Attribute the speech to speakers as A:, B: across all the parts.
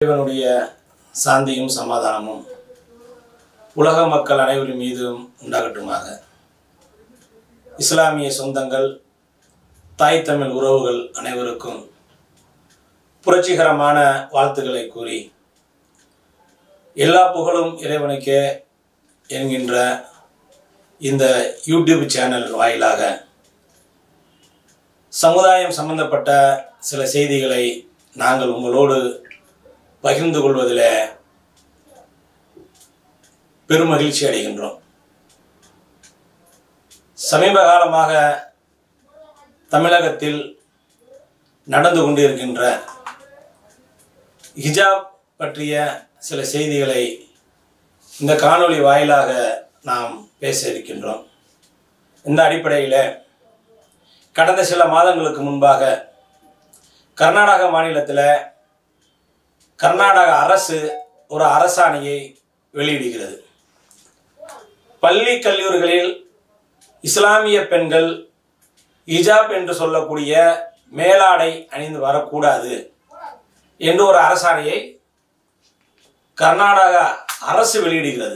A: இறைவனுடைய சாந்தியும் சமாதானமும் உலக மக்கள் அனைவரின் மீதும் உண்டாகட்டுமாக இஸ்லாமிய சொந்தங்கள் தாய் தமிழ் உறவுகள் அனைவருக்கும் புரட்சிகரமான வாழ்த்துக்களை கூறி எல்லா புகழும் இறைவனுக்கே என்கின்ற இந்த யூடியூப் சேனல் வாயிலாக சமுதாயம் சம்பந்தப்பட்ட சில செய்திகளை நாங்கள் உங்களோடு பகிர்ந்து கொள்வதில் பெருமகிழ்ச்சி அடைகின்றோம் சமீப காலமாக தமிழகத்தில் நடந்து கொண்டிருக்கின்ற ஹிஜாப் பற்றிய சில செய்திகளை இந்த காணொளி வாயிலாக நாம் பேச இருக்கின்றோம் இந்த அடிப்படையில் கடந்த சில மாதங்களுக்கு முன்பாக கர்நாடக மாநிலத்தில் கர்நாடக அரசு ஒரு அரசாணையை வெளியிடுகிறது பள்ளி கல்லூரிகளில் இஸ்லாமிய பெண்கள் ஹிஜாப் என்று சொல்லக்கூடிய மேலாடை அணிந்து வரக்கூடாது என்று ஒரு அரசாணையை கர்நாடக அரசு வெளியிடுகிறது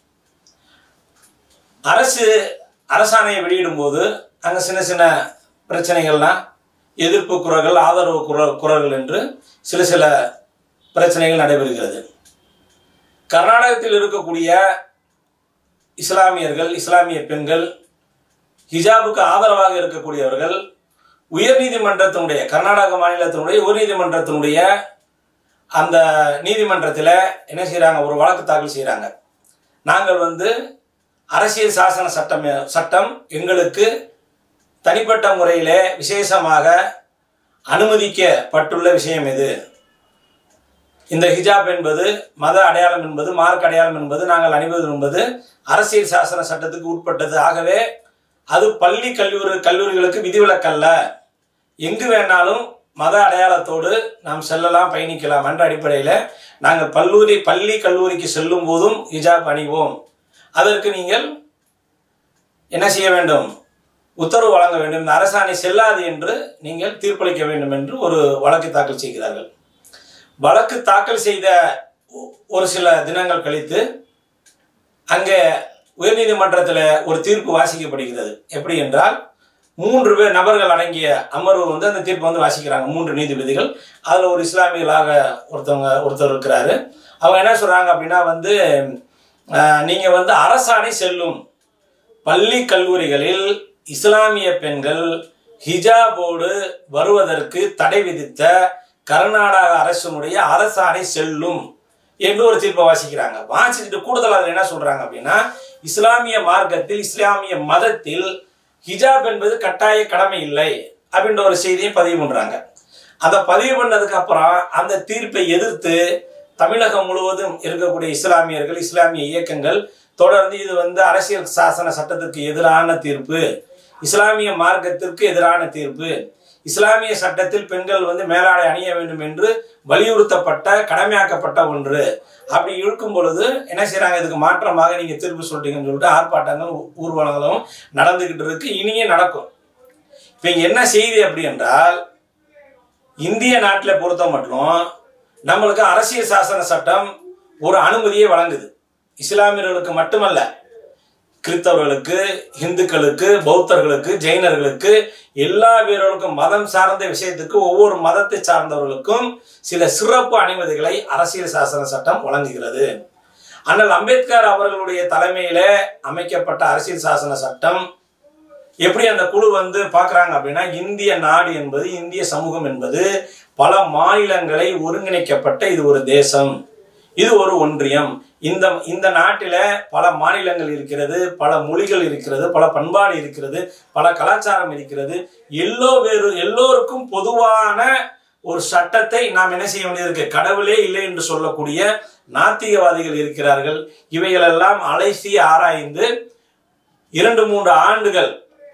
A: அரசு அரசாணையை வெளியிடும்போது அங்கே சின்ன சின்ன பிரச்சனைகள்லாம் எதிர்ப்பு குரல்கள் ஆதரவு குரல் குரல்கள் என்று சில சில பிரச்சனைகள் நடைபெறுகிறது கர்நாடகத்தில் இருக்கக்கூடிய இஸ்லாமியர்கள் இஸ்லாமிய பெண்கள் ஹிஜாபுக்கு ஆதரவாக இருக்கக்கூடியவர்கள் உயர்நீதிமன்றத்தினுடைய கர்நாடக மாநிலத்தினுடைய உயர்நீதிமன்றத்தினுடைய அந்த நீதிமன்றத்தில் என்ன செய்கிறாங்க ஒரு வழக்கு தாக்கல் செய்கிறாங்க நாங்கள் வந்து அரசியல் சாசன சட்டம் சட்டம் எங்களுக்கு தனிப்பட்ட முறையில் விசேஷமாக அனுமதிக்கப்பட்டுள்ள விஷயம் இது இந்த ஹிஜாப் என்பது மத அடையாளம் என்பது மார்க் அடையாளம் என்பது நாங்கள் அணிவது என்பது அரசியல் சாசன சட்டத்துக்கு உட்பட்டது ஆகவே அது பள்ளி கல்லூரி கல்லூரிகளுக்கு விதிவிலக்கல்ல எங்கு வேணாலும் மத அடையாளத்தோடு நாம் செல்லலாம் பயணிக்கலாம் என்ற அடிப்படையில் நாங்கள் பல்லூரி பள்ளி கல்லூரிக்கு செல்லும் போதும் ஹிஜாப் அணிவோம் அதற்கு நீங்கள் என்ன செய்ய வேண்டும் உத்தரவு வழங்க வேண்டும் இந்த அரசாணை செல்லாது என்று நீங்கள் தீர்ப்பளிக்க வேண்டும் என்று ஒரு வழக்கு தாக்கல் செய்கிறார்கள் வழக்கு தாக்கல் செய்த ஒரு சில தினங்கள் கழித்து அங்கே உயர்நீதிமன்றத்தில் ஒரு தீர்ப்பு வாசிக்கப்படுகிறது எப்படி என்றால் மூன்று பேர் நபர்கள் அடங்கிய அமர்வு வந்து அந்த தீர்ப்பு வந்து வாசிக்கிறாங்க மூன்று நீதிபதிகள் அதில் ஒரு இஸ்லாமியர்களாக ஒருத்தவங்க ஒருத்தர் இருக்கிறாரு அவங்க என்ன சொல்கிறாங்க அப்படின்னா வந்து நீங்கள் வந்து அரசாணை செல்லும் பள்ளி கல்லூரிகளில் இஸ்லாமிய பெண்கள் ஹிஜாபோடு வருவதற்கு தடை விதித்த கர்நாடக அரசினுடைய அரசாணை செல்லும் என்று ஒரு தீர்ப்பை வாசிக்கிறாங்க வாசிச்சுட்டு கூடுதல் அதில் என்ன சொல்றாங்க அப்படின்னா இஸ்லாமிய மார்க்கத்தில் இஸ்லாமிய மதத்தில் ஹிஜாப் என்பது கட்டாய கடமை இல்லை அப்படின்ற ஒரு செய்தியை பதிவு பண்றாங்க அந்த பதிவு பண்ணதுக்கு அப்புறம் அந்த தீர்ப்பை எதிர்த்து தமிழகம் முழுவதும் இருக்கக்கூடிய இஸ்லாமியர்கள் இஸ்லாமிய இயக்கங்கள் தொடர்ந்து இது வந்து அரசியல் சாசன சட்டத்திற்கு எதிரான தீர்ப்பு இஸ்லாமிய மார்க்கத்திற்கு எதிரான தீர்ப்பு இஸ்லாமிய சட்டத்தில் பெண்கள் வந்து மேலாடை அணிய வேண்டும் என்று வலியுறுத்தப்பட்ட கடமையாக்கப்பட்ட ஒன்று அப்படி இருக்கும் பொழுது என்ன செய்யறாங்க இதுக்கு மாற்றமாக நீங்க தீர்ப்பு சொல்றீங்கன்னு சொல்லிட்டு ஆர்ப்பாட்டங்கள் ஊர்வலங்களும் நடந்துகிட்டு இருக்கு இனியே நடக்கும் இப்ப இங்க என்ன செய்தி அப்படி என்றால் இந்திய நாட்டில் பொறுத்த மட்டும் நம்மளுக்கு அரசியல் சாசன சட்டம் ஒரு அனுமதியை வழங்குது இஸ்லாமியர்களுக்கு மட்டுமல்ல கிறிஸ்தவர்களுக்கு இந்துக்களுக்கு பௌத்தர்களுக்கு ஜெயினர்களுக்கு எல்லா வீரர்களுக்கும் மதம் சார்ந்த விஷயத்துக்கு ஒவ்வொரு மதத்தை சார்ந்தவர்களுக்கும் சில சிறப்பு அனுமதிகளை அரசியல் சாசன சட்டம் வழங்குகிறது ஆனால் அம்பேத்கர் அவர்களுடைய தலைமையில அமைக்கப்பட்ட அரசியல் சாசன சட்டம் எப்படி அந்த குழு வந்து பார்க்குறாங்க அப்படின்னா இந்திய நாடு என்பது இந்திய சமூகம் என்பது பல மாநிலங்களை ஒருங்கிணைக்கப்பட்ட இது ஒரு தேசம் இது ஒரு ஒன்றியம் இந்த இந்த நாட்டில் பல மாநிலங்கள் இருக்கிறது பல மொழிகள் இருக்கிறது பல பண்பாடு இருக்கிறது பல கலாச்சாரம் இருக்கிறது எல்லோ வேறு எல்லோருக்கும் பொதுவான ஒரு சட்டத்தை நாம் என்ன செய்ய வேண்டியது கடவுளே இல்லை என்று சொல்லக்கூடிய நாத்திகவாதிகள் இருக்கிறார்கள் இவைகளெல்லாம் அலைசி ஆராய்ந்து இரண்டு மூன்று ஆண்டுகள்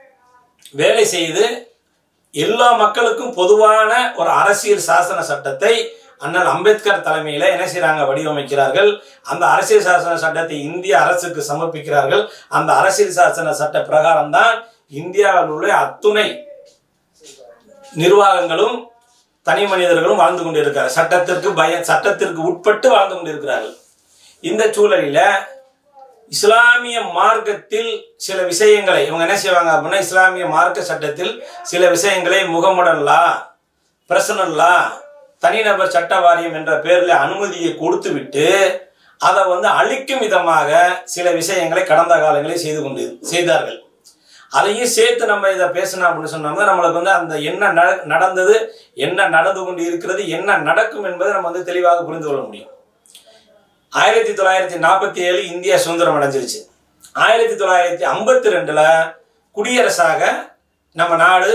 A: வேலை செய்து எல்லா மக்களுக்கும் பொதுவான ஒரு அரசியல் சாசன சட்டத்தை அண்ணல் அம்பேத்கர் தலைமையில என்ன செய்யறாங்க வடிவமைக்கிறார்கள் அந்த அரசியல் சாசன சட்டத்தை இந்திய அரசுக்கு சமர்ப்பிக்கிறார்கள் அந்த அரசியல் சாசன சட்ட பிரகாரம் தான் இந்தியாவில் உள்ள அத்துணை நிர்வாகங்களும் தனி மனிதர்களும் வாழ்ந்து கொண்டிருக்கிறார் சட்டத்திற்கு பய சட்டத்திற்கு உட்பட்டு வாழ்ந்து கொண்டிருக்கிறார்கள் இந்த சூழலில் இஸ்லாமிய மார்க்கத்தில் சில விஷயங்களை இவங்க என்ன செய்வாங்க அப்படின்னா இஸ்லாமிய மார்க்க சட்டத்தில் சில விஷயங்களை முகமுடன் லா பிரசனல் லா தனிநபர் சட்ட வாரியம் என்ற பேரில் அனுமதியை கொடுத்து விட்டு அதை வந்து அழிக்கும் விதமாக சில விஷயங்களை கடந்த காலங்களில் செய்து கொண்டு செய்தார்கள் அதையும் சேர்த்து நம்ம இதை பேசணும் அப்படின்னு சொன்னோம்னா நம்மளுக்கு வந்து அந்த என்ன நட- நடந்தது என்ன நடந்து கொண்டு இருக்கிறது என்ன நடக்கும் என்பதை நம்ம வந்து தெளிவாக புரிந்து கொள்ள முடியும் ஆயிரத்தி தொள்ளாயிரத்தி நாற்பத்தி ஏழு இந்தியா சுதந்திரம் அடைஞ்சிருச்சு ஆயிரத்தி தொள்ளாயிரத்தி ஐம்பத்தி ரெண்டுல குடியரசாக நம்ம நாடு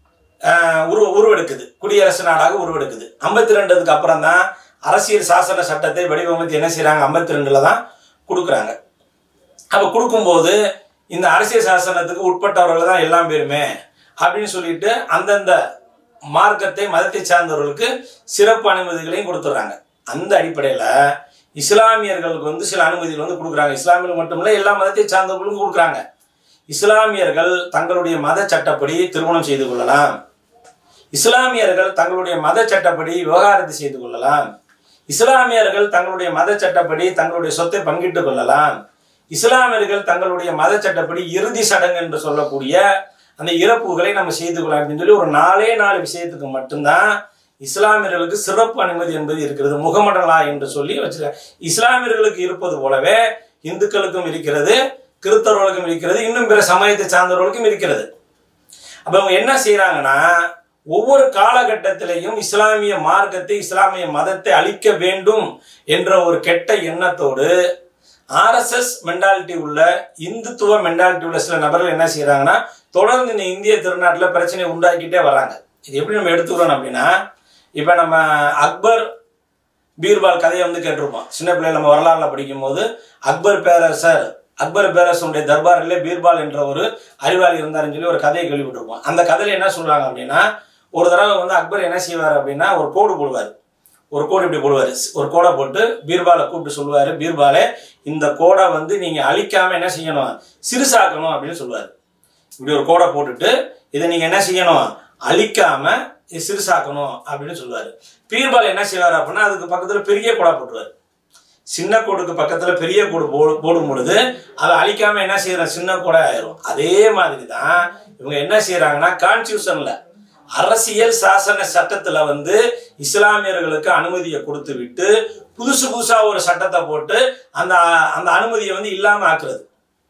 A: ஆஹ், உருவ உருவெடுக்குது குடியரசு நாடாக உருவெடுக்குது ஐம்பத்தி ரெண்டுக்கு அப்புறம் தான் அரசியல் சாசன சட்டத்தை வடிவமைத்து என்ன செய்றாங்க ஐம்பத்தி ரெண்டுல தான் கொடுக்குறாங்க அப்ப கொடுக்கும்போது இந்த அரசியல் சாசனத்துக்கு உட்பட்டவர்கள் தான் எல்லாம் பேருமே அப்படின்னு சொல்லிட்டு அந்தந்த மார்க்கத்தை மதத்தை சார்ந்தவர்களுக்கு சிறப்பு அனுமதிகளையும் கொடுத்துட்றாங்க அந்த அடிப்படையில் இஸ்லாமியர்களுக்கு வந்து சில அனுமதிகள் வந்து கொடுக்குறாங்க இஸ்லாமியர்கள் மட்டுமில்ல எல்லா மதத்தை சார்ந்தவர்களுக்கும் கொடுக்குறாங்க இஸ்லாமியர்கள் தங்களுடைய மத சட்டப்படி திருமணம் செய்து கொள்ளலாம் இஸ்லாமியர்கள் தங்களுடைய மத சட்டப்படி விவகாரத்தை செய்து கொள்ளலாம் இஸ்லாமியர்கள் தங்களுடைய மத சட்டப்படி தங்களுடைய சொத்தை பங்கிட்டுக் கொள்ளலாம் இஸ்லாமியர்கள் தங்களுடைய மத சட்டப்படி இறுதி சடங்கு என்று சொல்லக்கூடிய அந்த இறப்புகளை நம்ம செய்து கொள்ளலாம் அப்படின்னு சொல்லி ஒரு நாலே நாலு விஷயத்துக்கு மட்டும்தான் இஸ்லாமியர்களுக்கு சிறப்பு அனுமதி என்பது இருக்கிறது முகமடலா என்று சொல்லி வச்சிருக்காங்க இஸ்லாமியர்களுக்கு இருப்பது போலவே இந்துக்களுக்கும் இருக்கிறது கிறிஸ்தவர்களுக்கும் இருக்கிறது இன்னும் பிற சமயத்தை சார்ந்தவர்களுக்கும் இருக்கிறது அப்ப அவங்க என்ன செய்யறாங்கன்னா ஒவ்வொரு காலகட்டத்திலையும் இஸ்லாமிய மார்க்கத்தை இஸ்லாமிய மதத்தை அழிக்க வேண்டும் என்ற ஒரு கெட்ட எண்ணத்தோடு ஆர்எஸ்எஸ் மென்டாலிட்டி உள்ள இந்துத்துவ மென்டாலிட்டி உள்ள சில நபர்கள் என்ன செய்யறாங்கன்னா தொடர்ந்து இந்த இந்திய திருநாட்டில் பிரச்சனையை உண்டாக்கிட்டே வராங்க இது எப்படி நம்ம எடுத்துக்கிறோம் அப்படின்னா இப்போ நம்ம அக்பர் பீர்பால் கதையை வந்து கேட்டிருப்போம் சின்ன பிள்ளைல நம்ம வரலாறுல படிக்கும் போது அக்பர் பேரரசர் அக்பர் பேரரசனுடைய தர்பாரிலே பீர்பால் என்ற ஒரு அறிவாளி இருந்தாருன்னு சொல்லி ஒரு கதையை கேள்விப்பட்டிருப்போம் அந்த கதையில என்ன சொல்றாங்க அப்படின்னா ஒரு தடவை வந்து அக்பர் என்ன செய்வார் அப்படின்னா ஒரு கோடு போடுவார் ஒரு கோடு இப்படி போடுவார் ஒரு கோடை போட்டு பீர்பாலை கூப்பிட்டு சொல்லுவார் பீர்பாலே இந்த கோடை வந்து நீங்க அழிக்காம என்ன செய்யணும் சிறுசாக்கணும் அப்படின்னு சொல்லுவார் இப்படி ஒரு கோடை போட்டுட்டு இதை நீங்க என்ன செய்யணும் அழிக்காம இது சிறுசாக்கணும் அப்படின்னு சொல்லுவாரு பீர்பால் என்ன செய்வார் அப்படின்னா அதுக்கு பக்கத்துல பெரிய கோடா போட்டுருவாரு சின்ன கோடுக்கு பக்கத்துல பெரிய கோடு போ- போடும் பொழுது அதை அழிக்காம என்ன செய்யறோம் சின்ன கோடை ஆயிரும் அதே மாதிரி தான் இவங்க என்ன செய்யறாங்கன்னா கான்ஸ்டியூஷன்ல அரசியல் சாசன சட்டத்துல வந்து இஸ்லாமியர்களுக்கு அனுமதியை கொடுத்து விட்டு புதுசு புதுசா ஒரு சட்டத்தை போட்டு அந்த அந்த அனுமதியை வந்து இல்லாம ஆக்குறது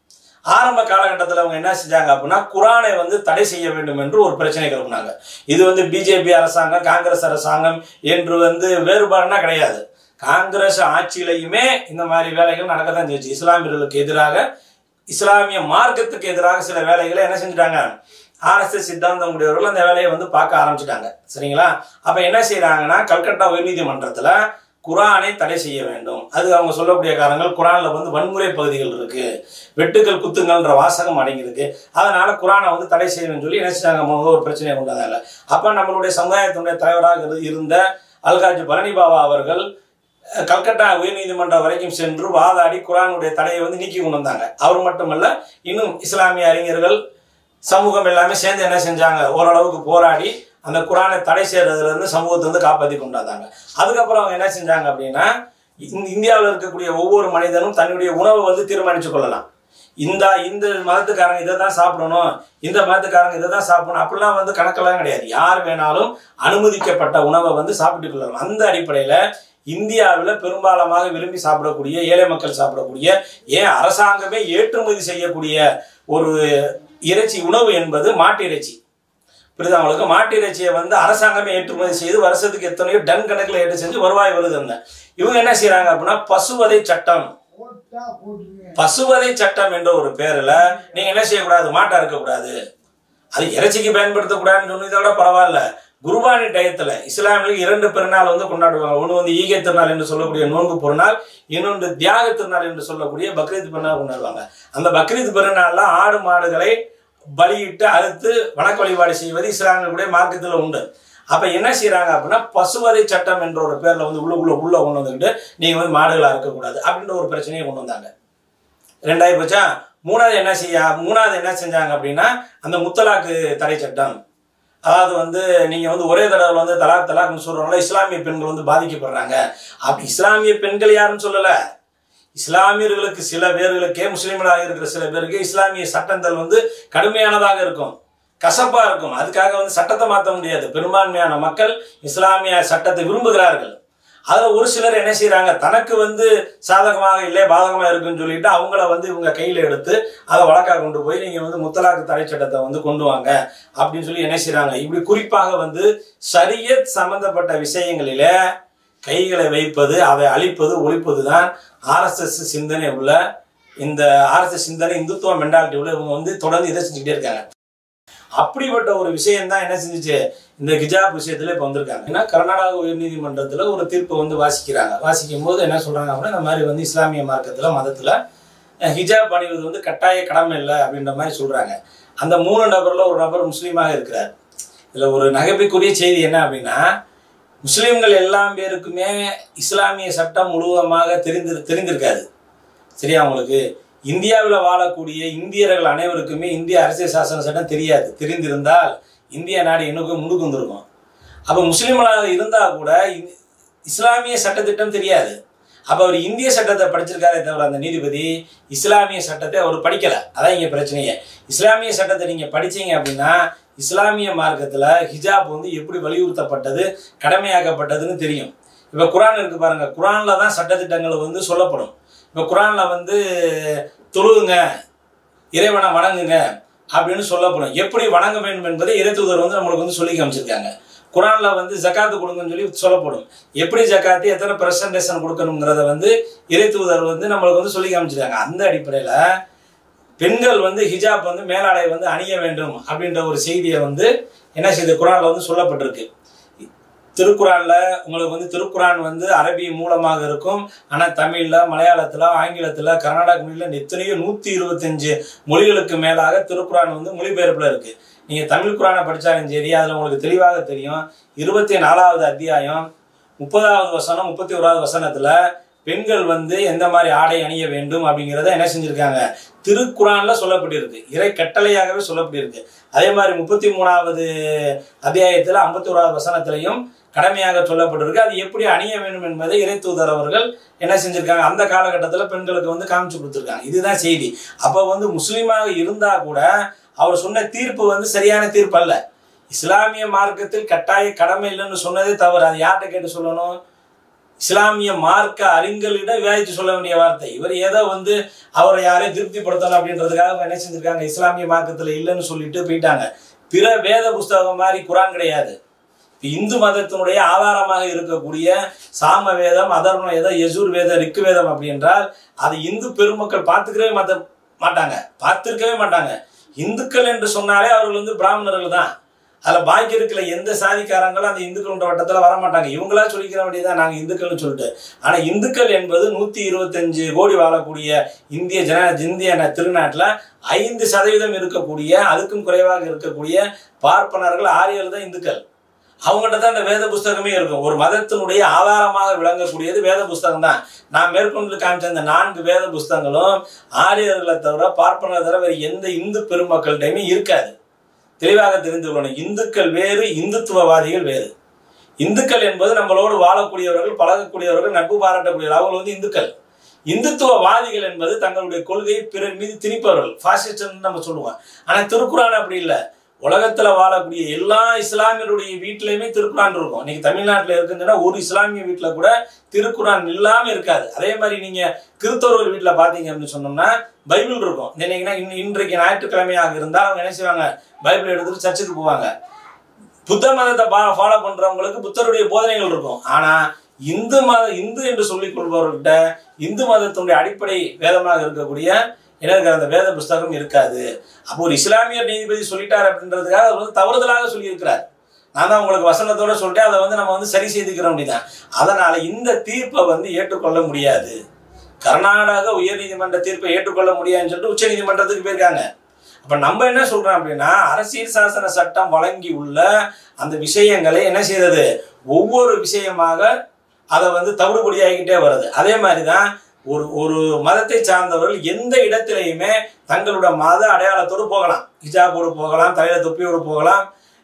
A: ஆரம்ப காலகட்டத்தில் அவங்க என்ன செஞ்சாங்க அப்படின்னா குரானை வந்து தடை செய்ய வேண்டும் என்று ஒரு பிரச்சனை கிளப்புனாங்க இது வந்து பிஜேபி அரசாங்கம் காங்கிரஸ் அரசாங்கம் என்று வந்து வேறுபாடுனா கிடையாது காங்கிரஸ் ஆட்சியிலையுமே இந்த மாதிரி வேலைகள் நடக்கத்தான் செஞ்சு இஸ்லாமியர்களுக்கு எதிராக இஸ்லாமிய மார்க்கத்துக்கு எதிராக சில வேலைகளை என்ன செஞ்சுட்டாங்க ஆர்எஸ்எஸ் சித்தாந்தம் உடையவர்கள் அந்த வேலையை வந்து பார்க்க ஆரம்பிச்சிட்டாங்க சரிங்களா அப்ப என்ன செய்றாங்கன்னா கல்கட்டா உயர்நீதிமன்றத்துல குரானை தடை செய்ய வேண்டும் அது அவங்க சொல்லக்கூடிய காரணங்கள் குரான்ல வந்து வன்முறை பகுதிகள் இருக்கு வெட்டுக்கள் குத்துங்கள்ன்ற வாசகம் அடங்கியிருக்கு அதனால குரானை வந்து தடை செய்யணும்னு சொல்லி என்ன செஞ்சாங்க முதல்ல ஒரு பிரச்சனையை கொண்டாதாங்க அப்ப நம்மளுடைய சமுதாயத்தினுடைய தலைவராக இரு- இருந்த அல்காஜ் பழனி பாபா அவர்கள் அஹ், கல்கட்டா உயர்நீதிமன்றம் வரைக்கும் சென்று வாதாடி குரானுடைய தடையை வந்து நீக்கி கொண்டு வந்தாங்க அவர் மட்டுமல்ல இன்னும் இஸ்லாமிய அறிஞர்கள் சமூகம் எல்லாமே சேர்ந்து என்ன செஞ்சாங்க ஓரளவுக்கு போராடி அந்த குரானை தடை செய்யறதுல இருந்து சமூகத்தை வந்து காப்பாற்றி கொண்டாந்தாங்க அதுக்கப்புறம் அவங்க என்ன செஞ்சாங்க அப்படின்னா இந்த- இந்தியாவில் இருக்கக்கூடிய ஒவ்வொரு மனிதனும் தன்னுடைய உணவை வந்து தீர்மானிச்சு கொள்ளலாம் இந்த இந்த மதத்துக்காரங்க இதை தான் சாப்பிடணும் இந்த மதத்துக்காரங்க இதை தான் சாப்பிடணும் அப்படிலாம் வந்து கணக்கெல்லாம் கிடையாது யார் வேணாலும் அனுமதிக்கப்பட்ட உணவை வந்து சாப்பிட்டு கொள்ளலாம் அந்த அடிப்படையில் இந்தியாவில் பெரும்பாலமாக விரும்பி சாப்பிடக்கூடிய ஏழை மக்கள் சாப்பிடக்கூடிய ஏன் அரசாங்கமே ஏற்றுமதி செய்யக்கூடிய ஒரு இறைச்சி உணவு என்பது மாட்டு இறைச்சி புரியுதா உங்களுக்கு மாட்டு இறைச்சியை வந்து அரசாங்கமே ஏற்றுமதி செய்து வருஷத்துக்கு எத்தனையோ டன் கணக்கில் ஏற்று செஞ்சு வருவாய் வருது அந்த இவங்க என்ன செய்றாங்க அப்படின்னா பசுவதை சட்டம் பசுவதை சட்டம் என்ற ஒரு பேர்ல நீங்க என்ன செய்யக்கூடாது மாட்டா இருக்கக்கூடாது அது இறைச்சிக்கு பயன்படுத்தக்கூடாதுன்னு சொன்னதை விட பரவாயில்ல குருபானி டயத்துல இஸ்லாமியில் இரண்டு பெருநாள் வந்து கொண்டாடுவாங்க ஒன்று வந்து ஈகை திருநாள் என்று சொல்லக்கூடிய நோன்பு பெருநாள் இன்னொன்று தியாக திருநாள் என்று சொல்லக்கூடிய பக்ரீத் பெருநாள் கொண்டாடுவாங்க அந்த பக்ரீத் பெருநாள்ல ஆடு மாடுகளை பலியிட்டு அறுத்து வணக்க வழிபாடு செய்வது இஸ்லாமியர்களுடைய மார்க்கத்தில் உண்டு அப்ப என்ன செய்றாங்க அப்படின்னா பசுவதை சட்டம் என்ற ஒரு பேர்ல வந்து உள்ள உள்ள உள்ள கொண்டு வந்துக்கிட்டு நீங்க வந்து மாடுகளா இருக்கக்கூடாது அப்படின்ற ஒரு பிரச்சனையை கொண்டு வந்தாங்க ரெண்டாயி போச்சா மூணாவது என்ன செய்ய மூணாவது என்ன செஞ்சாங்க அப்படின்னா அந்த முத்தலாக்கு தடை சட்டம் அதாவது வந்து நீங்க வந்து ஒரே தடவை வந்து தலாக் தலாக்னு சொல்றவங்கள இஸ்லாமிய பெண்கள் வந்து பாதிக்கப்படுறாங்க அப்படி இஸ்லாமிய பெண்கள் யாருன்னு சொல்லல இஸ்லாமியர்களுக்கு சில பேர்களுக்கே முஸ்லிம்களாக இருக்கிற சில பேருக்கு இஸ்லாமிய சட்டங்கள் வந்து கடுமையானதாக இருக்கும் கசப்பா இருக்கும் அதுக்காக வந்து சட்டத்தை மாற்ற முடியாது பெரும்பான்மையான மக்கள் இஸ்லாமிய சட்டத்தை விரும்புகிறார்கள் அதுல ஒரு சிலர் என்ன செய்றாங்க தனக்கு வந்து சாதகமாக இல்லை பாதகமா இருக்குன்னு சொல்லிட்டு அவங்கள வந்து இவங்க கையில எடுத்து அதை வழக்கா கொண்டு போய் நீங்க வந்து முத்தலாக்கு தடை சட்டத்தை வந்து கொண்டு வாங்க அப்படின்னு சொல்லி என்ன செய்றாங்க இப்படி குறிப்பாக வந்து ஷரியத் சம்பந்தப்பட்ட விஷயங்களில கைகளை வைப்பது அதை அழிப்பது ஒழிப்பது தான் ஆர்எஸ்எஸ் சிந்தனை உள்ள இந்த ஆர்எஸ்எஸ் சிந்தனை இந்துத்துவ மென்டாலிட்டி உள்ள இவங்க வந்து தொடர்ந்து இதை செஞ்சுக்கிட்டே இருக்காங்க அப்படிப்பட்ட ஒரு விஷயம் தான் என்ன செஞ்சுச்சு இந்த ஹிஜாப் விஷயத்துல இப்ப வந்திருக்காங்க ஏன்னா கர்நாடக உயர்நீதிமன்றத்துல ஒரு தீர்ப்பை வந்து வாசிக்கிறாங்க வாசிக்கும் போது என்ன சொல்றாங்க அப்படின்னா இந்த மாதிரி வந்து இஸ்லாமிய மார்க்கத்துல மதத்துல அஹ், ஹிஜாப் அணிவது வந்து கட்டாய கடமை இல்லை அப்படின்ற மாதிரி சொல்றாங்க அந்த மூணு நபர்ல ஒரு நபர் முஸ்லீமாக இருக்கிறார் இதுல ஒரு நகைப்புக்குரிய செய்தி என்ன அப்படின்னா முஸ்லிம்கள் எல்லா பேருக்குமே இஸ்லாமிய சட்டம் முழுவதுமாக தெரிந்து தெரிந்திருக்காது சரியா உங்களுக்கு இந்தியாவில் வாழக்கூடிய இந்தியர்கள் அனைவருக்குமே இந்திய அரசியல் சாசன சட்டம் தெரியாது தெரிந்திருந்தால் இந்திய நாடு இன்னும் முன்னுக்கு வந்திருக்கும் அப்போ முஸ்லிம்களாக இருந்தால் கூட இ- இஸ்லாமிய சட்டத்திட்டம் தெரியாது அப்போ அவர் இந்திய சட்டத்தை படிச்சிருக்காரே தவிர அந்த நீதிபதி இஸ்லாமிய சட்டத்தை அவர் படிக்கல அதான் இங்கே பிரச்சனையே இஸ்லாமிய சட்டத்தை நீங்கள் படிச்சீங்க அப்படின்னா இஸ்லாமிய மார்க்கத்தில் ஹிஜாப் வந்து எப்படி வலியுறுத்தப்பட்டது கடமையாக்கப்பட்டதுன்னு தெரியும் இப்போ குரான் இருக்கு பாருங்க குரான்ல தான் சட்டத்திட்டங்கள் வந்து சொல்லப்படும் இப்போ குரான்ல வந்து தொழுகுங்க இறைவனை வணங்குங்க அப்படின்னு சொல்லப்படும் எப்படி வணங்க வேண்டும் என்பதை இறைத்தூதர் வந்து நம்மளுக்கு வந்து சொல்லி காமிச்சிருக்காங்க குரான்ல வந்து ஜக்காத்து கொடுங்கன்னு சொல்லி சொல்லப்படும் எப்படி ஜக்காத்து எத்தனை பிரசன்டேஷன் கொடுக்கணுங்கிறத வந்து இறைத்தூதர் வந்து நம்மளுக்கு வந்து சொல்லி காமிச்சிருக்காங்க அந்த அடிப்படையில் பெண்கள் வந்து ஹிஜாப் வந்து மேலாடை வந்து அணிய வேண்டும் அப்படின்ற ஒரு செய்தியை வந்து என்ன செய்யுது குரான்ல வந்து சொல்லப்பட்டிருக்கு திருக்குறான்ல உங்களுக்கு வந்து திருக்குரான் வந்து அரபி மூலமாக இருக்கும் ஆனால் தமிழ்ல மலையாளத்துல ஆங்கிலத்துல கர்நாடக மொழியில எத்தனையோ நூத்தி இருபத்தஞ்சு மொழிகளுக்கு மேலாக திருக்குரான் வந்து மொழிபெயர்ப்புல இருக்கு நீங்க தமிழ் குரானை படிச்சாலும் சரி அதுல உங்களுக்கு தெளிவாக தெரியும் இருபத்தி நாலாவது அத்தியாயம் முப்பதாவது வசனம் முப்பத்தி ஓராவது வசனத்துல பெண்கள் வந்து எந்த மாதிரி ஆடை அணிய வேண்டும் அப்படிங்கிறத என்ன செஞ்சிருக்காங்க திருக்குறான்ல சொல்லப்பட்டிருக்கு இறை கட்டளையாகவே சொல்லப்பட்டிருக்கு அதே மாதிரி முப்பத்தி மூணாவது அத்தியாயத்துல ஐம்பத்தி ஓராவது வசனத்திலையும் கடமையாக சொல்லப்பட்டிருக்கு அது எப்படி அணிய வேண்டும் என்பதை இறை தூதர் அவர்கள் என்ன செஞ்சிருக்காங்க அந்த காலகட்டத்தில் பெண்களுக்கு வந்து காமிச்சு கொடுத்துருக்காங்க இதுதான் செய்தி அப்போ வந்து முஸ்லீமாக இருந்தா கூட அவர் சொன்ன தீர்ப்பு வந்து சரியான தீர்ப்பு அல்ல இஸ்லாமிய மார்க்கத்தில் கட்டாய கடமை இல்லைன்னு சொன்னதே தவறு அது யார்கிட்ட கேட்டு சொல்லணும் இஸ்லாமிய மார்க்க அறிஞர்களிடம் விவாதித்து சொல்ல வேண்டிய வார்த்தை இவர் ஏதோ வந்து அவரை யாரையும் திருப்திப்படுத்தணும் அப்படின்றதுக்காக என்ன செஞ்சிருக்காங்க இஸ்லாமிய மார்க்கத்தில் இல்லைன்னு சொல்லிட்டு போயிட்டாங்க பிற வேத புஸ்தகம் மாதிரி குரான் கிடையாது இப்ப இந்து மதத்தினுடைய ஆதாரமாக இருக்கக்கூடிய சாம வேதம் அதர்ம வேதம் யஜூர் வேதம் ரிக்கு வேதம் அப்படி என்றால் அது இந்து பெருமக்கள் பார்த்துக்கவே மாட்ட மாட்டாங்க பார்த்துருக்கவே மாட்டாங்க இந்துக்கள் என்று சொன்னாலே அவர்கள் வந்து பிராமணர்கள் தான் அதில் பாக்கி இருக்கிற எந்த சாதிக்காரங்களும் அந்த இந்துக்களோட வட்டத்தில் வர மாட்டாங்க இவங்களா சொல்லிக்கிற வேண்டியதான் நாங்கள் இந்துக்கள்னு சொல்லிட்டு ஆனால் இந்துக்கள் என்பது நூற்றி இருபத்தஞ்சு கோடி வாழக்கூடிய இந்திய ஜன இந்திய ந- திருநாட்டில் ஐந்து சதவீதம் இருக்கக்கூடிய அதுக்கும் குறைவாக இருக்கக்கூடிய பார்ப்பனர்கள் ஆரியர்கள் தான் இந்துக்கள் அவங்ககிட்ட தான் இந்த வேத புஸ்தகமே இருக்கும் ஒரு மதத்தினுடைய ஆதாரமாக விளங்கக்கூடியது வேத புஸ்தகம் தான் நான் மேற்கொண்டு காமிச்ச இந்த நான்கு வேத புஸ்தகங்களும் ஆரியர்களை தவிர பார்ப்பனர்களை தவிர வேறு எந்த இந்து பெருமக்கள்கிட்டையுமே இருக்காது தெளிவாக தெரிந்து கொள்ளணும் இந்துக்கள் வேறு இந்துத்துவவாதிகள் வேறு இந்துக்கள் என்பது நம்மளோடு வாழக்கூடியவர்கள் பழகக்கூடியவர்கள் நட்பு பாராட்டக்கூடியவர்கள் அவங்க வந்து இந்துக்கள் இந்துத்துவவாதிகள் என்பது தங்களுடைய கொள்கையை பிறர் மீது திணிப்பவர்கள் பாசிஸ்ட் நம்ம சொல்லுவோம் ஆனா திருக்குறான் அப்படி இல்லை உலகத்துல வாழக்கூடிய எல்லா இஸ்லாமியருடைய வீட்லயுமே திருக்குறான் இருக்கும் இன்னைக்கு தமிழ்நாட்டுல இருக்குதுன்னா ஒரு இஸ்லாமிய வீட்டுல கூட திருக்குறான் இல்லாம இருக்காது அதே மாதிரி நீங்க கிறிஸ்தவர்கள் வீட்டுல பாத்தீங்க அப்படின்னு சொன்னோம்னா பைபிள் இருக்கும் நினைங்கன்னா இன்றைக்கு ஞாயிற்றுக்கிழமையாக இருந்தால் அவங்க என்ன செய்வாங்க பைபிள் எடுத்துட்டு சர்ச்சுக்கு போவாங்க புத்த மதத்தை ஃபாலோ பண்றவங்களுக்கு புத்தருடைய போதனைகள் இருக்கும் ஆனா இந்து மத இந்து என்று சொல்லிக் கொள்பவர்கிட்ட இந்து மதத்தினுடைய அடிப்படை வேதமாக இருக்கக்கூடிய என்ன இருக்கிற அந்த வேத புஸ்தகம் இருக்காது அப்போ ஒரு இஸ்லாமியர் நீதிபதி சொல்லிட்டார் அப்படின்றதுக்காக அவர் வந்து தவறுதலாக சொல்லியிருக்கிறார் நான் தான் உங்களுக்கு வசனத்தோட சொல்லிட்டேன் அதை வந்து நம்ம வந்து சரி செய்துக்கிறோம் அப்படிதான் அதனால இந்த தீர்ப்பை வந்து ஏற்றுக்கொள்ள முடியாது கர்நாடக உயர்நீதிமன்ற தீர்ப்பை ஏற்றுக்கொள்ள முடியாதுன்னு சொல்லிட்டு உச்ச நீதிமன்றத்துக்கு போயிருக்காங்க அப்ப நம்ம என்ன சொல்றோம் அப்படின்னா அரசியல் சாசன சட்டம் வழங்கி உள்ள அந்த விஷயங்களை என்ன செய்யறது ஒவ்வொரு விஷயமாக அதை வந்து தவிடுபடியாகிக்கிட்டே வருது அதே மாதிரி தான் ஒரு ஒரு மதத்தை சார்ந்தவர்கள் எந்த இடத்திலையுமே தங்களோட மத அடையாளத்தோடு போகலாம் ஹிஜாபோடு போகலாம் தலையில தொப்பியோடு போகலாம்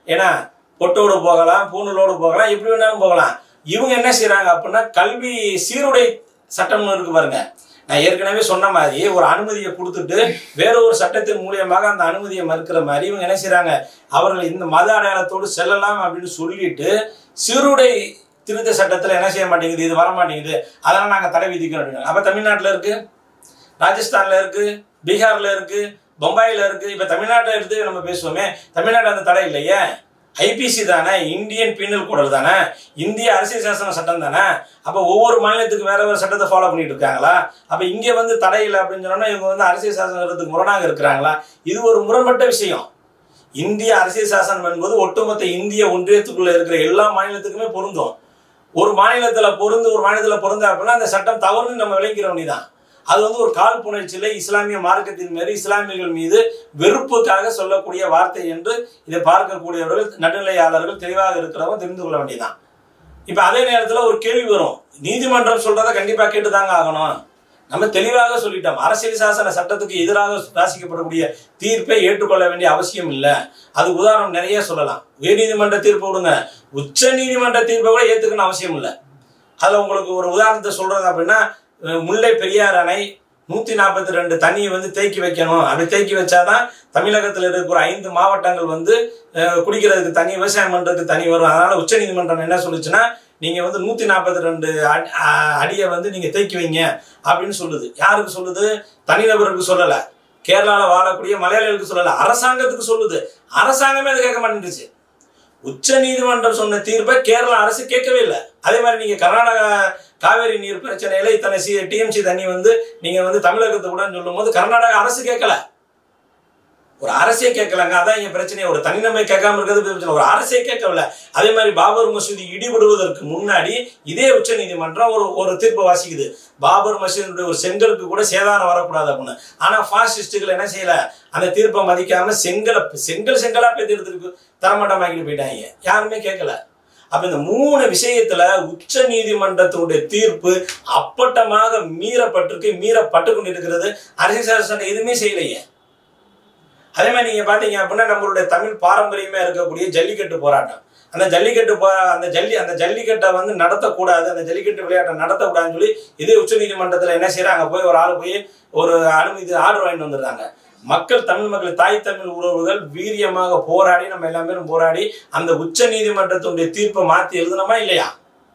A: ஏன்னா பொட்டோடு போகலாம் பூணூலோடு போகலாம் எப்படி வேணாலும் போகலாம் இவங்க என்ன செய்றாங்க அப்படின்னா கல்வி சீருடை சட்டம்னு இருக்கு பாருங்க நான் ஏற்கனவே சொன்ன மாதிரி ஒரு அனுமதியை கொடுத்துட்டு வேற ஒரு சட்டத்தின் மூலியமாக அந்த அனுமதியை மறுக்கிற மாதிரி இவங்க என்ன செய்றாங்க அவர்கள் இந்த மத அடையாளத்தோடு செல்லலாம் அப்படின்னு சொல்லிட்டு சீருடை திருத்த சட்டத்தில் என்ன செய்ய மாட்டேங்குது இது வர மாட்டேங்குது அதெல்லாம் நாங்கள் தடை விதிக்கிறோம் அப்படின்னு அப்போ தமிழ்நாட்டில் இருக்கு ராஜஸ்தான்ல இருக்கு பீகார்ல இருக்கு பம்பாயில இருக்கு இப்ப தமிழ்நாட்டில் எடுத்து நம்ம பேசுவோமே தமிழ்நாடு அந்த தடை இல்லையே ஐபிசி தானே இந்தியன் பீனல் கோடல் தானே இந்திய அரசியல் சாசன சட்டம் தானே அப்ப ஒவ்வொரு மாநிலத்துக்கு வேற வேற சட்டத்தை ஃபாலோ பண்ணிட்டு இருக்காங்களா அப்ப இங்க வந்து தடை இல்லை அப்படின்னு சொன்னா இவங்க வந்து அரசியல் சாசனத்துக்கு முரணாக இருக்கிறாங்களா இது ஒரு முரண்பட்ட விஷயம் இந்திய அரசியல் சாசனம் என்பது ஒட்டுமொத்த இந்திய ஒன்றியத்துக்குள்ள இருக்கிற எல்லா மாநிலத்துக்குமே பொருந்தும் ஒரு மாநிலத்துல பொருந்து ஒரு மாநிலத்துல பொருந்த அப்படின்னா அந்த சட்டம் தவறுன்னு நம்ம விளங்கிற வேண்டியதான் அது வந்து ஒரு காழ்ப்புணர்ச்சியில இஸ்லாமிய மார்க்கத்தின் மீது இஸ்லாமியர்கள் மீது வெறுப்புக்காக சொல்லக்கூடிய வார்த்தை என்று இதை பார்க்கக்கூடியவர்கள் நடுநிலையாளர்கள் தெளிவாக இருக்கிறவங்க தெரிந்து கொள்ள வேண்டியதான் இப்ப அதே நேரத்துல ஒரு கேள்வி வரும் நீதிமன்றம் சொல்றதை கண்டிப்பா கேட்டுதாங்க ஆகணும் நம்ம தெளிவாக சொல்லிட்டோம் அரசியல் சாசன சட்டத்துக்கு எதிராக வாசிக்கப்படக்கூடிய தீர்ப்பை ஏற்றுக்கொள்ள வேண்டிய அவசியம் இல்லை அது உதாரணம் நிறைய சொல்லலாம் உயர்நீதிமன்ற தீர்ப்பு விடுங்க உச்ச நீதிமன்ற தீர்ப்பை கூட ஏத்துக்கணும் அவசியம் இல்லை அதுல உங்களுக்கு ஒரு உதாரணத்தை சொல்றது அப்படின்னா அஹ் முல்லை பெரியார் அணை நூத்தி நாற்பத்தி ரெண்டு தண்ணியை வந்து தேக்கி வைக்கணும் அப்படி தேக்கி வச்சாதான் தமிழகத்தில் இருக்கிற ஐந்து மாவட்டங்கள் வந்து அஹ், குடிக்கிறதுக்கு தண்ணி விவசாயம் பண்றதுக்கு தண்ணி வரும் அதனால உச்சநீதிமன்றம் என்ன சொல்லுச்சுன்னா நீங்க வந்து நூத்தி நாற்பத்தி ரெண்டு அடியை வந்து நீங்க தேக்கி வைங்க அப்படின்னு சொல்லுது யாருக்கு சொல்லுது தனிநபருக்கு சொல்லல கேரளால வாழக்கூடிய மலையாளிகளுக்கு சொல்லல அரசாங்கத்துக்கு சொல்லுது அரசாங்கமே அதை கேட்க மாட்டேங்குச்சு உச்ச நீதிமன்றம் சொன்ன தீர்ப்பை கேரளா அரசு கேட்கவே இல்லை அதே மாதிரி நீங்க கர்நாடகா காவேரி நீர் பிரச்சனையில இத்தனை சி டிஎம்சி தண்ணி வந்து நீங்க வந்து தமிழகத்துக்கு கூட சொல்லும் போது கர்நாடகா அரசு கேட்கல ஒரு அரசே கேட்கலங்க அதான் இங்க பிரச்சனை ஒரு தனிநன்மை கேட்காம இருக்கிறது பிரச்சனை ஒரு அரசே கேட்கவில்ல அதே மாதிரி பாபர் மசூதி இடிபடுவதற்கு முன்னாடி இதே உச்ச நீதிமன்றம் ஒரு ஒரு தீர்ப்பு வாசிக்குது பாபர் மசூதியுடைய ஒரு செங்கலுக்கு கூட சேதாரம் வரக்கூடாது அப்படின்னு ஆனா பாசிஸ்டுகள் என்ன செய்யல அந்த தீர்ப்பை மதிக்காம செங்கலை செங்கல் செங்கலா போய் எடுத்துருக்கு தரமட்டமாக்கிட்டு போயிட்டாங்க யாருமே கேட்கல அப்ப இந்த மூணு விஷயத்துல உச்ச நீதிமன்றத்தினுடைய தீர்ப்பு அப்பட்டமாக மீறப்பட்டிருக்கு மீறப்பட்டு கொண்டிருக்கிறது அரசியல் சாசனம் எதுவுமே செய்யலையே அதே மாதிரி நீங்க பாத்தீங்க அப்படின்னா நம்மளுடைய தமிழ் பாரம்பரியமா இருக்கக்கூடிய ஜல்லிக்கட்டு போராட்டம் அந்த ஜல்லிக்கட்டு போ அந்த ஜல்லி அந்த ஜல்லிக்கட்டை வந்து நடத்தக்கூடாது அந்த ஜல்லிக்கட்டு விளையாட்டை நடத்தக்கூடாதுன்னு சொல்லி இதே உச்சநீதிமன்றத்தில் என்ன செய்யறாங்க போய் ஒரு ஆள் போய் ஒரு அனுமதி ஆர்டர் வாங்கிட்டு வந்துடுறாங்க மக்கள் தமிழ் மக்கள் தாய் தமிழ் உறவுகள் வீரியமாக போராடி நம்ம எல்லாமே போராடி அந்த உச்ச நீதிமன்றத்தினுடைய தீர்ப்பை மாத்தி எழுதணுமா இல்லையா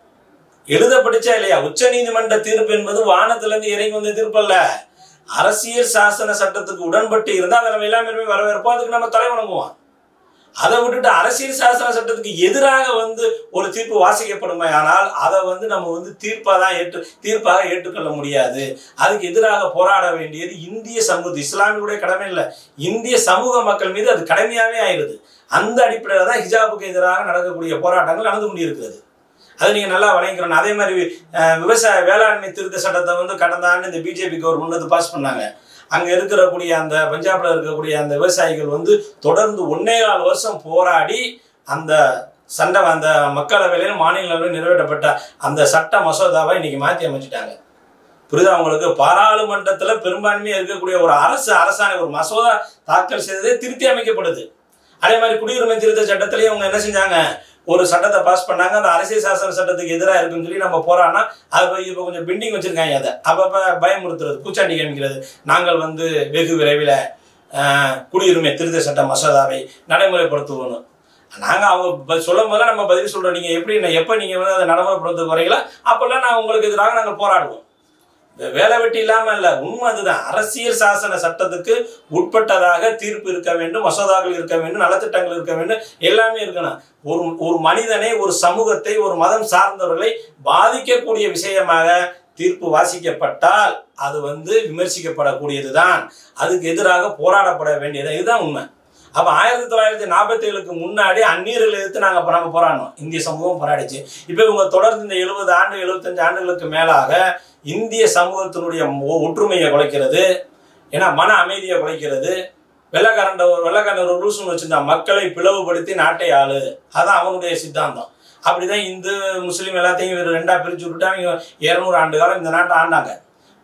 A: எழுத படிச்சா இல்லையா உச்ச நீதிமன்ற தீர்ப்பு என்பது வானத்துல இருந்து இறங்கி வந்த தீர்ப்பு அல்ல அரசியல் சாசன சட்டத்துக்கு உடன்பட்டு இருந்தா அதை நம்ம எல்லாமே வரவேற்போம் அதுக்கு நம்ம தலை வணங்குவோம் அதை விட்டுட்டு அரசியல் சாசன சட்டத்துக்கு எதிராக வந்து ஒரு தீர்ப்பு வாசிக்கப்படுமே ஆனால் அதை வந்து நம்ம வந்து தீர்ப்பாக தான் ஏற்று தீர்ப்பாக ஏற்றுக்கொள்ள முடியாது அதுக்கு எதிராக போராட வேண்டியது இந்திய சமூக இஸ்லாமியுடைய கடமை இல்லை இந்திய சமூக மக்கள் மீது அது கடமையாவே ஆயிடுது அந்த அடிப்படையில் தான் ஹிஜாபுக்கு எதிராக நடக்கக்கூடிய போராட்டங்கள் நடந்து கொண்டிருக்கிறது அது நீங்க நல்லா வழங்கிக்கிறோம் அதே மாதிரி அஹ், விவசாய வேளாண்மை திருத்த சட்டத்தை வந்து கடந்த ஆண்டு இந்த பிஜேபி கவர்மெண்ட் வந்து பாஸ் பண்ணாங்க அங்க இருக்கக்கூடிய அந்த பஞ்சாப்ல இருக்கக்கூடிய அந்த விவசாயிகள் வந்து தொடர்ந்து ஒன்னே கால் வருஷம் போராடி அந்த சண்டை அந்த மக்களவையில மாநிலங்களில் நிறைவேற்றப்பட்ட அந்த சட்ட மசோதாவை இன்னைக்கு மாற்றி அமைச்சிட்டாங்க புரியுதா உங்களுக்கு பாராளுமன்றத்துல பெரும்பான்மையா இருக்கக்கூடிய ஒரு அரசு அரசாணை ஒரு மசோதா தாக்கல் செய்ததே திருத்தி அமைக்கப்படுது அதே மாதிரி குடியுரிமை திருத்த சட்டத்திலேயே அவங்க என்ன செஞ்சாங்க ஒரு சட்டத்தை பாஸ் பண்ணாங்க அந்த அரசியல் சாசன சட்டத்துக்கு எதிராக இருக்குன்னு சொல்லி நம்ம போறான்னா அது போய் இப்போ கொஞ்சம் பெண்டிங் வச்சிருக்காங்க அதை அப்பப்ப பயமுறுத்துறது பூச்சாண்டி காமிக்கிறது நாங்கள் வந்து வெகு விரைவில் ஆஹ், குடியுரிமை திருத்த சட்ட மசோதாவை நடைமுறைப்படுத்துவோம் நாங்க அவங்க ப- சொல்லும் போது நம்ம பதில் சொல்றோம் நீங்க எப்படி எப்ப நீங்க வந்து அதை நடைமுறைப்படுத்த வரீங்களோ அப்பெல்லாம் நான் உங்களுக்கு எதிராக நாங்கள் போராடுவோம் வே- வேலை வெட்டி இல்லாம இல்ல உண்மை அதுதான் அரசியல் சாசன சட்டத்துக்கு உட்பட்டதாக தீர்ப்பு இருக்க வேண்டும் மசோதாக்கள் இருக்க வேண்டும் நலத்திட்டங்கள் இருக்க வேண்டும் எல்லாமே இருக்கணும் ஒரு ஒரு மனிதனை ஒரு சமூகத்தை ஒரு மதம் சார்ந்தவர்களை பாதிக்கக்கூடிய விஷயமாக தீர்ப்பு வாசிக்கப்பட்டால் அது வந்து விமர்சிக்கப்படக்கூடியதுதான் அதுக்கு எதிராக போராடப்பட வேண்டியது இதுதான் உண்மை அப்ப ஆயிரத்தி தொள்ளாயிரத்தி நாற்பத்தி ஏழுக்கு முன்னாடி அந்நீரில் எதிர்த்து நாங்க இப்ப நாங்க போராடணும் இந்திய சமூகம் போராடிச்சு இப்ப இவங்க தொடர்ந்து இந்த எழுபது ஆண்டு எழுபத்தஞ்சு ஆண்டுகளுக்கு மேலாக இந்திய சமூகத்தினுடைய ஒ- ஒற்றுமையை குலைக்கிறது ஏன்னா மன அமைதியை குலைக்கிறது வெள்ளக்காரண்ட ஒரு வெள்ளக்காரன் ஒரு ரூல்ஸ்னு வச்சிருந்தான் மக்களை பிளவுபடுத்தி நாட்டை ஆளு அதான் அவனுடைய சித்தாந்தம் அப்படிதான் இந்து முஸ்லீம் எல்லாத்தையும் இவர் ரெண்டா பிரிச்சு விட்டு அவங்க இருநூறு ஆண்டு காலம் இந்த நாட்டை ஆண்டாங்க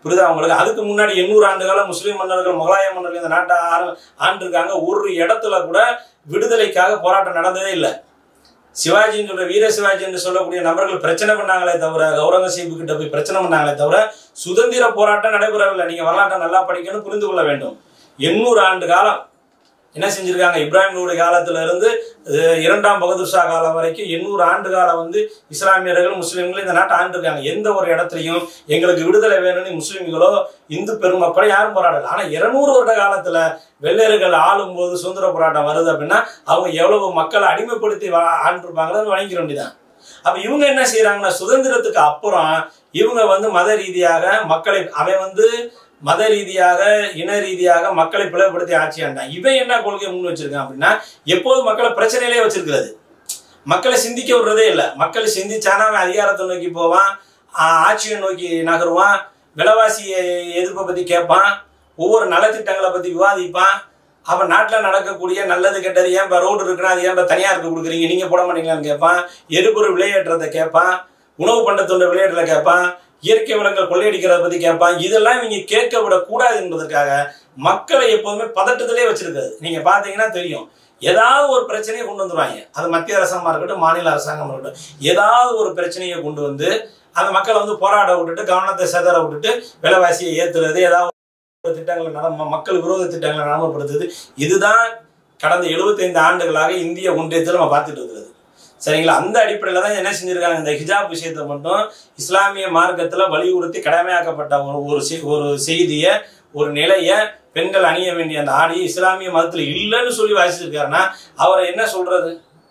A: புரியுதா உங்களுக்கு அதுக்கு முன்னாடி எண்ணூறு ஆண்டு காலம் முஸ்லீம் மன்னர்கள் முகலாய மன்னர்கள் இந்த நாட்டை ஆண்டு ஆண்டிருக்காங்க ஒரு இடத்துல கூட விடுதலைக்காக போராட்டம் நடந்ததே இல்லை சிவாஜின்னு சொல்ற வீர சிவாஜி என்று சொல்லக்கூடிய நபர்கள் பிரச்சனை பண்ணாங்களே தவிர அவுரங்கசீப் கிட்ட போய் பிரச்சனை பண்ணாங்களே தவிர சுதந்திர போராட்டம் நடைபெறவில்லை நீங்க வரலாற்றை நல்லா படிக்கணும் புரிந்து கொள்ள வேண்டும் எண்ணூறு ஆண்டு காலம் என்ன செஞ்சிருக்காங்க இப்ராஹிமுடைய காலத்துல இருந்து அஹ், இரண்டாம் பகதூர் ஷா காலம் வரைக்கும் எண்ணூறு ஆண்டு காலம் வந்து இஸ்லாமியர்கள் முஸ்லீம்கள் இந்த நாட்டை ஆண்டிருக்காங்க எந்த ஒரு இடத்துலையும் எங்களுக்கு விடுதலை வேணும்னு முஸ்லீம்களோ இந்து பெருமக்களோ யாரும் போராடல ஆனா இருநூறு வருட காலத்துல வெள்ளையர்கள் ஆளும் போது சுதந்திர போராட்டம் வருது அப்படின்னா அவங்க எவ்வளவு மக்களை அடிமைப்படுத்தி வா- ஆண்டிருப்பாங்களோ வழங்கிட வேண்டியதான் அப்ப இவங்க என்ன செய்யறாங்கன்னா சுதந்திரத்துக்கு அப்புறம் இவங்க வந்து மத ரீதியாக மக்களை அவன் வந்து மத ரீதியாக இன ரீதியாக மக்களை பிளவுபடுத்தி ஆட்சி ஆண்டான் இவன் என்ன கொள்கை முன் வச்சிருக்கான் அப்படின்னா எப்போதும் மக்களை பிரச்சனையிலே வச்சிருக்கிறது மக்களை சிந்திக்க விடுறதே இல்லை மக்களை சிந்திச்சானா அவன் அதிகாரத்தை நோக்கி போவான் ஆ- ஆட்சியை நோக்கி நகருவான் விலைவாசி எதிர்ப்பை பத்தி கேட்பான் ஒவ்வொரு நலத்திட்டங்களை பத்தி விவாதிப்பான் அவன் நாட்டில் நடக்கக்கூடிய நல்லது கெட்டது ஏன் இப்போ ரோடு இருக்குன்னா அது ஏன் இப்போ தனியாருக்கு கொடுக்குறீங்க நீங்கள் போட மாட்டீங்களான்னு கேட்பான் எரிபொருள் விலையேற்றத்தை கேட்பான் உணவு பண்டத்தோட விளையாட்டுல கேட்பான் இயற்கை வளங்கள் கொள்ளையடிக்கிறத பத்தி கேட்பான் இதெல்லாம் இவங்க கேட்க விடக்கூடாது என்பதற்காக மக்களை எப்போதுமே பதட்டத்திலே வச்சிருக்காது நீங்க பாத்தீங்கன்னா தெரியும் ஏதாவது ஒரு பிரச்சனையை கொண்டு வந்துருவாங்க அது மத்திய அரசாங்கமா இருக்கட்டும் மாநில அரசாங்கமா இருக்கட்டும் ஏதாவது ஒரு பிரச்சனையை கொண்டு வந்து அந்த மக்களை வந்து போராட விட்டுட்டு கவனத்தை செதற விட்டுட்டு விலைவாசியை ஏத்துறது ஏதாவது ஒரு திட்டங்களை நட மக்கள் விரோத திட்டங்களை நடைமுறைப்படுத்துது இதுதான் கடந்த 75 ஆண்டுகளாக இந்திய ஒன்றியத்தில் நம்ம பார்த்துட்டு இருக்கிறது சரிங்களா அந்த அடிப்படையில் தான் என்ன செஞ்சிருக்காங்க இந்த ஹிஜாப் விஷயத்தை மட்டும் இஸ்லாமிய மார்க்கத்தில் வலியுறுத்தி கடமையாக்கப்பட்ட ஒரு ஒரு செய்- ஒரு செய்தியை ஒரு நிலையை பெண்கள் அணிய வேண்டிய அந்த ஆடையை இஸ்லாமிய மதத்தில் இல்லைன்னு சொல்லி வாசிச்சிருக்காருன்னா அவரை என்ன சொல்றது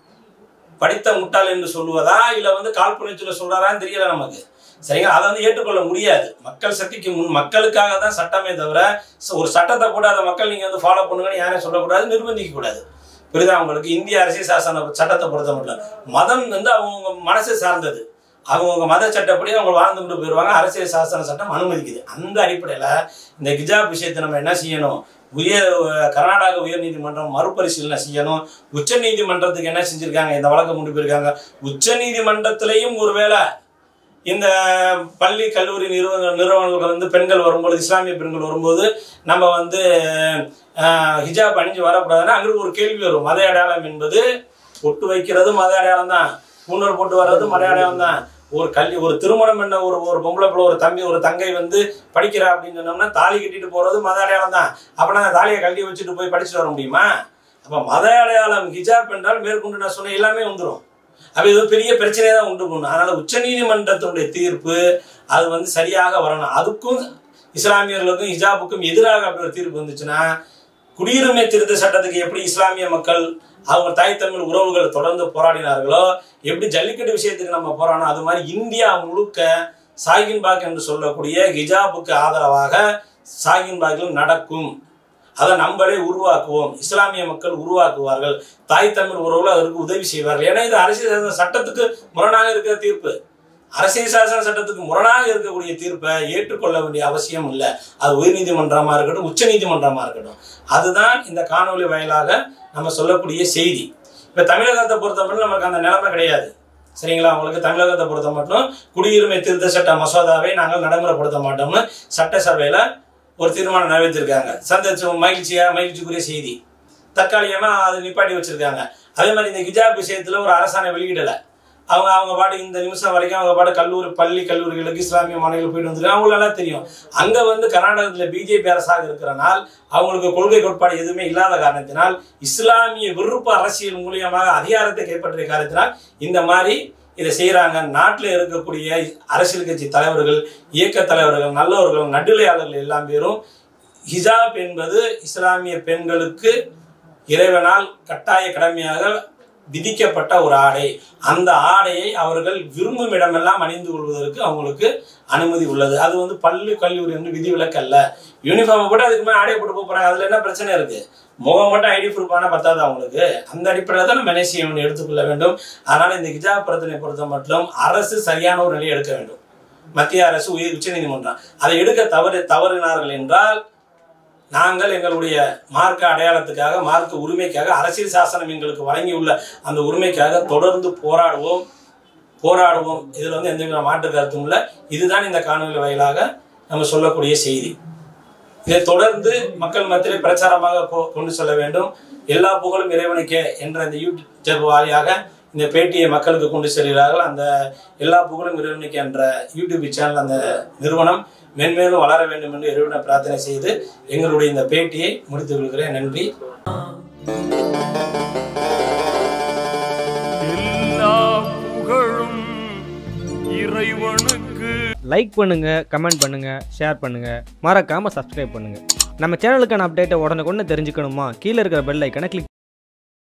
A: படித்த முட்டாள் என்று சொல்லுவதா இல்ல வந்து காழ்ப்புணர்ச்சியில சொல்றாரான்னு தெரியல நமக்கு சரிங்களா அதை வந்து ஏற்றுக்கொள்ள முடியாது மக்கள் சக்திக்கு முன் மக்களுக்காக தான் சட்டமே தவிர ச- ஒரு சட்டத்தை போட்டு அதை மக்கள் நீங்க வந்து ஃபாலோ பண்ணுங்கன்னு யாரையும் சொல்லக்கூடாது நிர்பந்திக்க கூடாது புரியுதா உங்களுக்கு இந்திய அரசியல் சாசன சட்டத்தை பொறுத்த மட்டும் மதம் வந்து அவங்க மனசை சார்ந்தது அவங்கவுங்க மத சட்டப்படி அவங்க வாழ்ந்துட்டு போயிடுவாங்க அரசியல் சாசன சட்டம் அனுமதிக்குது அந்த அடிப்படையில் இந்த கிஜாப் விஷயத்தை நம்ம என்ன செய்யணும் உயர் கர்நாடக உயர்நீதிமன்றம் மறுபரிசீலனை செய்யணும் உச்ச நீதிமன்றத்துக்கு என்ன செஞ்சிருக்காங்க இந்த வழக்கை கொண்டு போயிருக்காங்க உச்ச நீதிமன்றத்திலையும் ஒருவேளை இந்த பள்ளி கல்லூரி நிறுவன நிறுவனங்கள் வந்து பெண்கள் வரும்போது இஸ்லாமிய பெண்கள் வரும்போது நம்ம வந்து ஆஹ், ஹிஜாப் அணிஞ்சு வரக்கூடாதுன்னா அங்கிட்டு ஒரு கேள்வி வரும் மத அடையாளம் என்பது பொட்டு வைக்கிறது மத அடையாளம் தான் பூணூல் போட்டு வர்றது மத அடையாளம் தான் ஒரு கல்வி ஒரு திருமணம் என்ன ஒரு ஒரு பொம்பளை பிள்ளை ஒரு தம்பி ஒரு தங்கை வந்து படிக்கிறா அப்படின்னு சொன்னோம்னா தாலி கட்டிட்டு போறது மத அடையாளம் தான் அப்ப அந்த தாலியை கழட்டி வச்சுட்டு போய் படிச்சுட்டு வர முடியுமா அப்ப மத அடையாளம் ஹிஜாப் என்றால் மேற்கொண்டு நான் சொன்ன எல்லாமே வந்துடும் அப்ப இது ஒரு பெரிய பிரச்சனையை தான் உண்டு பண்ணும் அதனால உச்சநீதிமன்றத்தினுடைய தீர்ப்பு அது வந்து சரியாக வரணும் அதுக்கும் இஸ்லாமியர்களுக்கும் ஹிஜாபுக்கும் எதிராக அப்படி ஒரு தீர்ப்பு வந்துச்சுன்னா குடியுரிமை திருத்த சட்டத்துக்கு எப்படி இஸ்லாமிய மக்கள் அவங்க தாய் தமிழ் உறவுகள் தொடர்ந்து போராடினார்களோ எப்படி ஜல்லிக்கட்டு விஷயத்துக்கு நம்ம போராடணும் அது மாதிரி இந்தியா முழுக்க சாகின் பாக் என்று சொல்லக்கூடிய ஹிஜாபுக்கு ஆதரவாக சாகின் பாக்கில் நடக்கும் அதை நம்மளே உருவாக்குவோம் இஸ்லாமிய மக்கள் உருவாக்குவார்கள் தாய் தமிழ் உறவுகள் அதற்கு உதவி செய்வார்கள் ஏன்னா இது அரசியல் சாசன சட்டத்துக்கு முரணாக இருக்கிற தீர்ப்பு அரசியல் சாசன சட்டத்துக்கு முரணாக இருக்கக்கூடிய தீர்ப்பை ஏற்றுக்கொள்ள வேண்டிய அவசியம் இல்லை அது உயர்நீதிமன்றமா இருக்கட்டும் உச்ச நீதிமன்றமா இருக்கட்டும் அதுதான் இந்த காணொளி வாயிலாக நம்ம சொல்லக்கூடிய செய்தி இப்ப தமிழகத்தை பொறுத்தவரை நமக்கு அந்த நிலைமை கிடையாது சரிங்களா உங்களுக்கு தமிழகத்தை பொறுத்த மட்டும் குடியுரிமை திருத்த சட்ட மசோதாவை நாங்கள் நடைமுறைப்படுத்த மாட்டோம்னு சட்டசபையில ஒரு தீர்மானம் நிறைவேற்றிருக்காங்க சந்தோஷ மகிழ்ச்சியா மகிழ்ச்சிக்குரிய செய்தி தற்காலிகமா அது நிப்பாட்டி வச்சிருக்காங்க அதே மாதிரி இந்த ஹிஜாப் விஷயத்துல ஒரு அரசாணை வெளியிடல அவங்க அவங்க பாட்டு இந்த நிமிஷம் வரைக்கும் அவங்க பாட்டு கல்லூரி பள்ளி கல்லூரிகளுக்கு இஸ்லாமிய மாநிலங்கள் போயிட்டு வந்துருக்காங்க அவங்களுக்கு நல்லா தெரியும் அங்க வந்து கர்நாடகத்துல பிஜேபி அரசாக இருக்கிறனால் அவங்களுக்கு கொள்கை கோட்பாடு எதுவுமே இல்லாத காரணத்தினால் இஸ்லாமிய விருப்ப அரசியல் மூலியமாக அதிகாரத்தை கைப்பற்றிய காரணத்தினால் இந்த மாதிரி இதை செய்கிறாங்க நாட்டில் இருக்கக்கூடிய அரசியல் கட்சி தலைவர்கள் இயக்க தலைவர்கள் நல்லவர்கள் நடுநிலையாளர்கள் எல்லாம் பேரும் ஹிஜாப் என்பது இஸ்லாமிய பெண்களுக்கு இறைவனால் கட்டாய கடமையாக விதிக்கப்பட்ட ஒரு ஆடை அந்த ஆடையை அவர்கள் விரும்பும் இடமெல்லாம் அணிந்து கொள்வதற்கு அவங்களுக்கு அனுமதி உள்ளது அது வந்து பள்ளி கல்லூரி வந்து விதிவிலக்கு அல்ல யூனிஃபார்மை போட்டு அதுக்கு மேலே ஆடையை போட்டு போறாங்க அதுல என்ன பிரச்சனை இருக்கு முகம் மட்டும் ஐடி ப்ரூஃப் ஆனால் பத்தாது அவங்களுக்கு அந்த அடிப்படையில் தான் நம்ம என்ன செய்ய வேண்டும் எடுத்துக்கொள்ள வேண்டும் அதனால இந்த ஹிஜாப் பிரச்சனை பொறுத்த மட்டும் அரசு சரியான ஒரு நிலையை எடுக்க வேண்டும் மத்திய அரசு உயர் உச்சநீதிமன்றம் அதை எடுக்க தவறு தவறினார்கள் என்றால் நாங்கள் எங்களுடைய மார்க்க அடையாளத்துக்காக மார்க்க உரிமைக்காக அரசியல் சாசனம் எங்களுக்கு வழங்கியுள்ள அந்த உரிமைக்காக தொடர்ந்து போராடுவோம் போராடுவோம் இதில் வந்து எந்த வித மாற்று கருத்தும் இல்லை இதுதான் இந்த காணொலி வாயிலாக நம்ம சொல்லக்கூடிய செய்தி இதை தொடர்ந்து மக்கள் மத்தியிலே பிரச்சாரமாக கொ- கொண்டு செல்ல வேண்டும் எல்லா புகழும் இறைவனுக்கே என்ற இந்த யூடியூப் வாரியாக இந்த பேட்டியை மக்களுக்கு கொண்டு செல்கிறார்கள் அந்த எல்லா புகழும் இறைவனுக்கு என்ற யூடியூப் சேனல் அந்த நிறுவனம் மென்மேலும் வளர வேண்டும் என்று இறைவனை பிரார்த்தனை செய்து எங்களுடைய இந்த பேட்டியை முடித்துக் கொள்கிறேன் நன்றி
B: எல்லா புகழும் இறைவனுக்கு
C: லைக் பண்ணுங்க கமெண்ட் பண்ணுங்க ஷேர் பண்ணுங்க மறக்காம சப்ஸ்கிரைப் பண்ணுங்க நம்ம சேனலுக்கான அப்டேட்டை உடனுக்குடனே தெரிஞ்சுக்கணுமா கீழே இருக்கிற பெல் ஐக்கனை கிளிக்